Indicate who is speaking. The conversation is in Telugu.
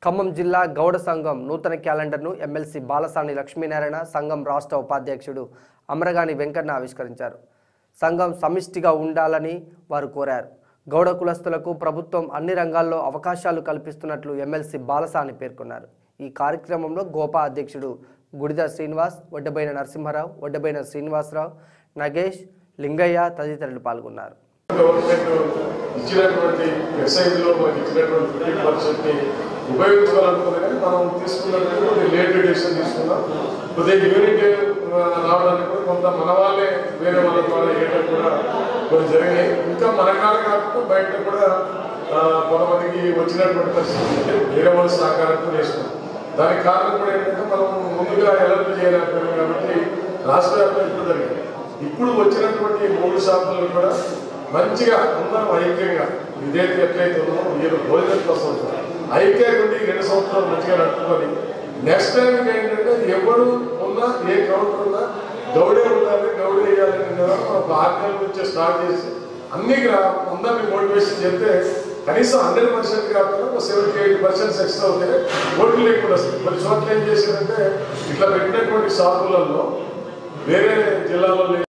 Speaker 1: ఖమ్మం జిల్లా గౌడ సంఘం నూతన క్యాలెండర్ను ఎమ్మెల్సీ బాలసాని లక్ష్మీనారాయణ సంఘం రాష్ట్ర ఉపాధ్యక్షుడు అమరగాని వెంకన్న ఆవిష్కరించారు సంఘం సమిష్టిగా ఉండాలని వారు కోరారు గౌడ కులస్తులకు ప్రభుత్వం అన్ని రంగాల్లో అవకాశాలు కల్పిస్తున్నట్లు ఎమ్మెల్సీ బాలసాని పేర్కొన్నారు ఈ కార్యక్రమంలో గోపా అధ్యక్షుడు గుడిద శ్రీనివాస్ ఒడ్డబైన నరసింహారావు ఒడ్డబైన శ్రీనివాసరావు నగేష్ లింగయ్య తదితరులు పాల్గొన్నారు
Speaker 2: గవర్నమెంట్ ఇచ్చినటువంటి ఎక్సైజ్లో మనకి ఇచ్చినటువంటి ఫిఫ్టీ పర్సెంట్ని ఉపయోగించుకోవాలనుకున్నా కానీ మనం తీసుకున్నటువంటి లేట్ డెసిషన్ తీసుకున్నాం కొద్దిగా యూనిట్ రావడానికి కూడా కొంత మన వాళ్ళే వేరే వాళ్ళ ద్వారా వేయడం కూడా కొన్ని జరిగినాయి ఇంకా మన కాదు కాకుండా బయట కూడా ఆ, కొంతమందికి వచ్చినటువంటి పరిస్థితి ఉంటే వేరే వాళ్ళ సహకారంతో చేసుకున్నాం దానికి కారణం కూడా ఏంటంటే మనం ముందుగా ఎలర్ట్ చేయలేకపోయాం కాబట్టి రాష్ట్ర వ్యాప్తంగా ఇప్పుడు జరిగింది ఇప్పుడు వచ్చినటువంటి మూడు షాపులు కూడా మంచిగా అందరం ఐక్యంగా ఇదైతే ఎట్లయితే ఉందో మీరు భోజనం కోసం ఐక్యంగా ఉండి ఈ రెండు సంవత్సరాలు మంచిగా నడుపుకొని నెక్స్ట్ టైం ఏంటంటే ఎవరు ఉన్నా ఏ కౌంటర్ ఉన్నా గౌడే ఉండాలి గౌడే వేయాలని కదా ఒక ఆరు నెలల నుంచి స్టార్ట్ చేసి అన్ని గ్రా- అందరినీ మోటివేషన్ చెప్తే కనీసం హండ్రెడ్ పర్సెంట్ కాకుండా ఒక సెవెంటీ ఎయిట్ పర్సెంట్ ఎక్స్ట్రా అవుతే ఓట్లు లేకుండా వస్తుంది కొన్ని చోట్ల ఏం చేశారంటే ఇట్లా పెట్టినటువంటి షాపులలో వేరే జిల్లాలో